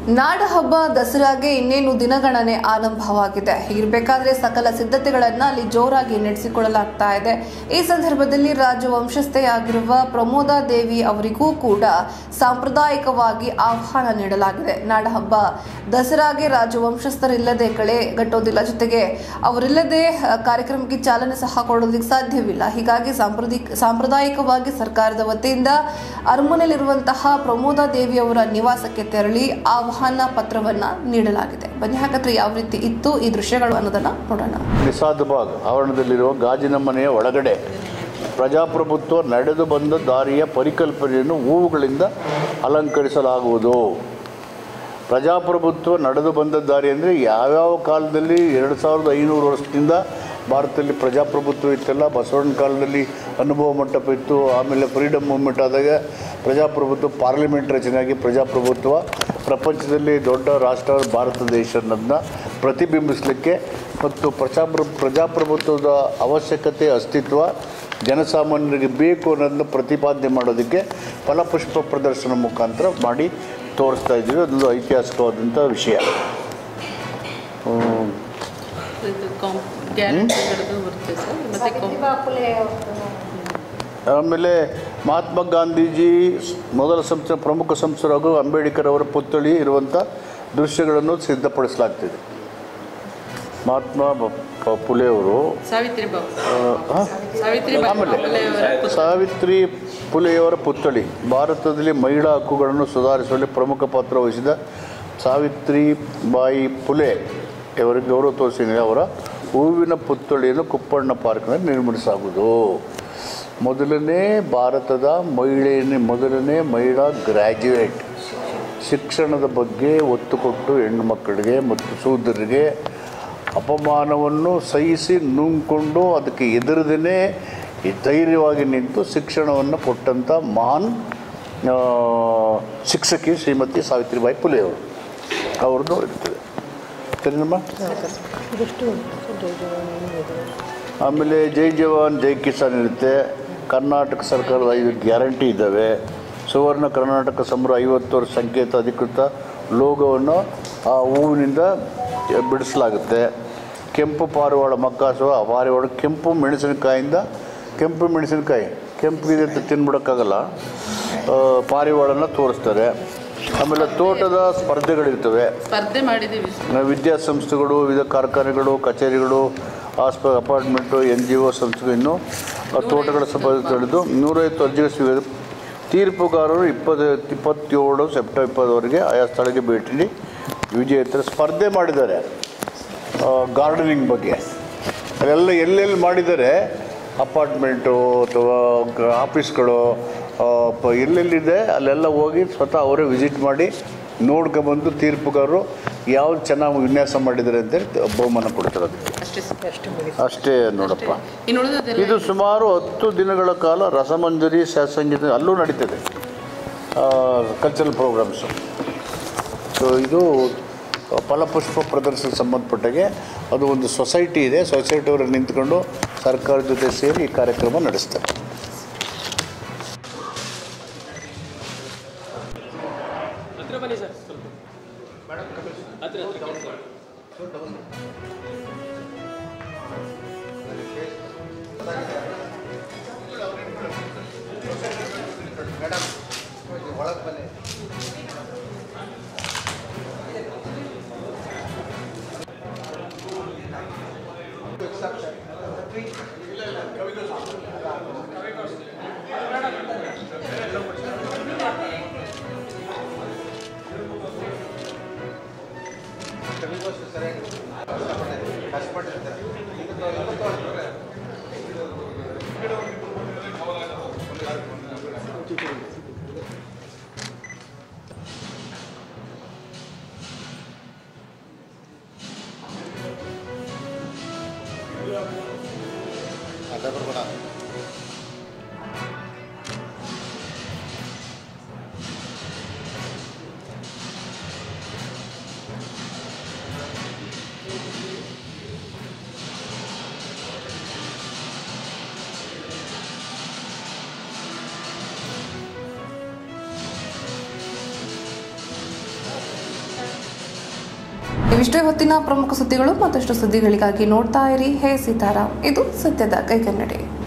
ನಾಡಹಬ್ಬ ದಸರಾಗೆ ಇನ್ನೇನು ದಿನಗಣನೆ ಆರಂಭವಾಗಿದೆ ಹೀಗಿರಬೇಕಾದ್ರೆ ಸಕಲ ಸಿದ್ಧತೆಗಳನ್ನ ಅಲ್ಲಿ ಜೋರಾಗಿ ನಡೆಸಿಕೊಳ್ಳಲಾಗ್ತಾ ಇದೆ ಈ ಸಂದರ್ಭದಲ್ಲಿ ರಾಜವಂಶಸ್ಥೆಯಾಗಿರುವ ಪ್ರಮೋದಾ ದೇವಿ ಅವರಿಗೂ ಕೂಡ ಸಾಂಪ್ರದಾಯಿಕವಾಗಿ ಆಹ್ವಾನ ನೀಡಲಾಗಿದೆ ನಾಡಹಬ್ಬ ದಸರಾಗೆ ರಾಜವಂಶಸ್ಥರಿಲ್ಲದೆ ಕಳೆ ಗಟ್ಟೋದಿಲ್ಲ ಜೊತೆಗೆ ಅವರಿಲ್ಲದೆ ಅಹ್, ಕಾರ್ಯಕ್ರಮಕ್ಕೆ ಚಾಲನೆ ಸಹ ಕೊಡೋದಕ್ಕೆ ಸಾಧ್ಯವಿಲ್ಲ ಹೀಗಾಗಿ ಸಾಂಪ್ರದಾಯಿಕ ಸಾಂಪ್ರದಾಯಿಕವಾಗಿ ಸರ್ಕಾರದ ವತಿಯಿಂದ ಅರಮನೆಯಲ್ಲಿರುವಂತಹ ಪ್ರಮೋದಾ ದೇವಿ ಅವರ ನಿವಾಸಕ್ಕೆ ತೆರಳಿ ಆಹ್ವಾನ ಪತ್ರವನ್ನ ನೀಡಲಾಗಿದೆ ಬನ್ನಿ ಹಾಗಾದ್ರೆ ಯಾವ ರೀತಿ ಇತ್ತು ಈ ದೃಶ್ಯಗಳು ಅನ್ನೋದನ್ನ ನೋಡೋಣ ನಿಸಾದ್ಬಾಗ್ ಆವರಣದಲ್ಲಿರುವ ಗಾಜಿನ ಮನೆಯ ಒಳಗಡೆ ಪ್ರಜಾಪ್ರಭುತ್ವ ನಡೆದು ಬಂದ ದಾರಿಯ ಪರಿಕಲ್ಪನೆಯನ್ನು ಹೂವುಗಳಿಂದ ಅಲಂಕರಿಸಲಾಗುವುದು ಪ್ರಜಾಪ್ರಭುತ್ವ ನಡೆದು ಬಂದ ದಾರಿ ಅಂದರೆ ಯಾವ್ಯಾವ ಕಾಲದಲ್ಲಿ ಎರಡು ಸಾವಿರದ ಐನೂರು ವರ್ಷದಿಂದ ಭಾರತದಲ್ಲಿ ಪ್ರಜಾಪ್ರಭುತ್ವ ಇತ್ತಲ್ಲ ಬಸವಣ್ಣ ಕಾಲದಲ್ಲಿ ಅನುಭವ ಮಂಟಪ ಇತ್ತು ಆಮೇಲೆ ಫ್ರೀಡಮ್ ಮೂವ್ಮೆಂಟ್ ಆದಾಗ ಪ್ರಜಾಪ್ರಭುತ್ವ ಪಾರ್ಲಿಮೆಂಟ್ ರಚನೆಯಾಗಿ ಪ್ರಜಾಪ್ರಭುತ್ವ ಪ್ರಪಂಚದಲ್ಲಿ ದೊಡ್ಡ ರಾಷ್ಟ್ರ ಭಾರತ ದೇಶ ಅನ್ನೋದನ್ನ ಪ್ರತಿಬಿಂಬಿಸಲಿಕ್ಕೆ ಮತ್ತು ಪ್ರಜಾಪ್ರ ಪ್ರಜಾಪ್ರಭುತ್ವದ ಅವಶ್ಯಕತೆ ಅಸ್ತಿತ್ವ ಜನಸಾಮಾನ್ಯರಿಗೆ ಬೇಕು ಅನ್ನೋದನ್ನ ಪ್ರತಿಪಾದನೆ ಮಾಡೋದಕ್ಕೆ ಫಲಪುಷ್ಪ ಪ್ರದರ್ಶನ ಮುಖಾಂತರ ಮಾಡಿ ತೋರಿಸ್ತಾ ಇದ್ದೀವಿ ಅದೊಂದು ಐತಿಹಾಸಿಕವಾದಂಥ ವಿಷಯ ಹ್ಮ್. ಇದು ಕಾಂ ಗ್ಯಾರಂಟಿಗಳದ್ದು ಬರುತ್ತೆ ಸರ್ ಮತ್ತೆ ಕಾಂ ಆಮೇಲೆ ಮಹಾತ್ಮ ಗಾಂಧೀಜಿ ಸ್- ಮೊದಲ ಸಂಸ್ಥೆ ಪ್ರಮುಖ ಸಂಸ್ಥರು ಹಾಗೂ ಅಂಬೇಡ್ಕರ್ ಅವರ ಪುತ್ಥಳಿ ಇರುವಂಥ ದೃಶ್ಯಗಳನ್ನು ಸಿದ್ಧಪಡಿಸಲಾಗ್ತಿದೆ ಮಹಾತ್ಮ ಬ- ಪ- ಫುಲೆ ಅವರು ಸಾವಿತ್ರಿ ಬಾಬು ಆ, ಆ? ಸಾವಿತ್ರಿ ಆಮೇಲೆ ಬಾಬು ಸಾವಿತ್ರಿ ಫುಲೆಯವರ ಪುತ್ಥಳಿ ಭಾರತದಲ್ಲಿ ಮಹಿಳಾ ಹಕ್ಕುಗಳನ್ನು ಸುಧಾರಿಸುವಲ್ಲಿ ಪ್ರಮುಖ ಪಾತ್ರ ವಹಿಸಿದ ಸಾವಿತ್ರಿ ಬಾಯಿ ಫುಲೆ ಅವರಿಗೆ ಗೌರವ ತೋರಿಸಿ ಅವರ ಹೂವಿನ ಪುತ್ಥಳಿಯನ್ನು ಕುಪ್ಪಣ್ಣ ಪಾರ್ಕ್ನಲ್ಲಿ ನಿರ್ಮಿಸಲಾಗುವುದು ಮೊದಲನೇ ಭಾರತದ ಮಹಿಳೆಯನ್ನೇ ಮೊದಲನೇ ಮಹಿಳಾ ಗ್ರ್ಯಾಜುಯೇಟ್ ಶಿಕ್ಷಣದ ಬಗ್ಗೆ ಒತ್ತು ಕೊಟ್ಟು ಹೆಣ್ಣು ಮಕ್ಕಳಿಗೆ ಮತ್ತು ಸೂದರಿಗೆ ಅಪಮಾನವನ್ನು ಸಹಿಸಿ ನುಂಗ್ಕೊಂಡು ಅದಕ್ಕೆ ಎದುರದೇ ಧೈರ್ಯವಾಗಿ ನಿಂತು ಶಿಕ್ಷಣವನ್ನು ಕೊಟ್ಟಂಥ ಮಹಾನ್ ಆ, ಶಿಕ್ಷಕಿ ಶ್ರೀಮತಿ ಸಾವಿತ್ರಿಬಾಯಿ ಫುಲೆ ಅವರು ಅವ್ರದ್ದು ಇರ್ತದೆ ಸರಿನಮ್ಮ ಆಮೇಲೆ ಜೈ ಜವಾನ್ ಜೈ ಕಿಸಾನ್ ಇರುತ್ತೆ ಕರ್ನಾಟಕ ಸರ್ಕಾರದ ಐದು ಗ್ಯಾರಂಟಿ ಇದ್ದಾವೆ ಸುವರ್ಣ ಕರ್ನಾಟಕ ಸಂಭ್ರಮ ಐವತ್ತು ವರ್ಷ ಸಂಕೇತ ಅಧಿಕೃತ ಲೋಗವನ್ನು ಆ ಹೂವಿನಿಂದ ಬಿಡಿಸಲಾಗುತ್ತೆ ಕೆಂಪು ಪಾರಿವಾಳ ಮಕ್ಕಾಸುವ ಆ ಪಾರಿವಾಳ ಕೆಂಪು ಮೆಣಸಿನಕಾಯಿಂದ ಕೆಂಪು ಮೆಣಸಿನಕಾಯಿ ಕೆಂಪಿಗಿದೆ ಅಂತ ತಿನ್ಬಿಡೋಕ್ಕಾಗಲ್ಲ ಆ, ಪಾರಿವಾಳನ ತೋರಿಸ್ತಾರೆ ಆಮೇಲೆ ತೋಟದ ಸ್ಪರ್ಧೆಗಳಿರ್ತವೆ ಸ್ಪರ್ಧೆ ಮಾಡಿದ್ದೀವಿ ಸರ್. ವಿದ್ಯಾಸಂಸ್ಥೆಗಳು ವಿವಿಧ ಕಾರ್ಖಾನೆಗಳು ಕಚೇರಿಗಳು ಆಸ್ಪ ಅಪಾರ್ಟ್ಮೆಂಟು ಎನ್ ಜಿ ಒ ಸಂಸ್ಥೆಗಳು ಇನ್ನು ಆ ತೋಟಗಳ ಸಂಬಂಧ ತಿಳಿದು ನೂರೈವತ್ತು ಅರ್ಜಿಗಳು ಸಿಗೋದು ತೀರ್ಪುಗಾರರು ಇಪ್ಪತ್ತು ಇಪ್ಪತ್ತೇಳು ಸೆಪ್ಟೆಂಬರ್ ಇಪ್ಪತ್ತವರೆಗೆ ಆಯಾ ಸ್ಥಳಕ್ಕೆ ಭೇಟಿ ನೀಡಿ ವಿಜೇತರ ಸ್ಪರ್ಧೆ ಮಾಡಿದ್ದಾರೆ ಗಾರ್ಡನಿಂಗ್ ಬಗ್ಗೆ ಅಲ್ಲೆಲ್ಲ ಎಲ್ಲೆಲ್ಲಿ ಮಾಡಿದ್ದಾರೆ ಅಪಾರ್ಟ್ಮೆಂಟು ಅಥವಾ ಗ- ಆಫೀಸ್ಗಳು ಆ, ಪ- ಎಲ್ಲೆಲ್ಲಿದೆ ಅಲ್ಲೆಲ್ಲ ಹೋಗಿ ಸ್ವತಃ ಅವರೇ ವಿಸಿಟ್ ಮಾಡಿ ನೋಡ್ಕೊಂಬಂದು ತೀರ್ಪುಗಾರರು ಯಾವ್ದು ಚೆನ್ನಾಗಿ ವಿನ್ಯಾಸ ಮಾಡಿದ್ದಾರೆ ಅಂತೇಳಿ ಬಹುಮಾನ ಕೊಡ್ತಾರೆ ಅದಕ್ಕೆ ಅಷ್ಟೇ ಸರ್. ಅಷ್ಟೇ ನೋಡಪ್ಪ ಇನ್ನು ಉಳಿದದೆಲ್ಲ ಇದು ಸುಮಾರು ಹತ್ತು ದಿನಗಳ ಕಾಲ ರಸಮಂಜರಿ ಶಾಸ್ತ್ರಂಗೀತ ಅಲ್ಲೂ ನಡೀತದೆ ಕಲ್ಚರಲ್ ಪ್ರೋಗ್ರಾಮ್ಸು ಸೊ ಇದು ಫಲಪುಷ್ಪ ಪ್ರದರ್ಶನಕ್ಕೆ ಸಂಬಂಧಪಟ್ಟಾಗೆ ಅದು ಒಂದು ಸೊಸೈಟಿ ಇದೆ ಸೊಸೈಟಿಯವರು ನಿಂತ್ಕೊಂಡು ಸರ್ಕಾರದ ಜೊತೆ ಸೇರಿ ಈ ಕಾರ್ಯಕ್ರಮ ನಡೆಸ್ತಾರೆ ಇವಿಷ್ಟೇ ಹೊತ್ತಿನ ಪ್ರಮುಖ ಸುದ್ದಿಗಳು ಮತ್ತಷ್ಟು ಸುದ್ದಿಗಳಿಗಾಗಿ ನೋಡ್ತಾ ಇರಿ ಹೇ ಸೀತಾರಾಮ್ ಇದು ಸತ್ಯದ ಕೈಗನ್ನಡಿ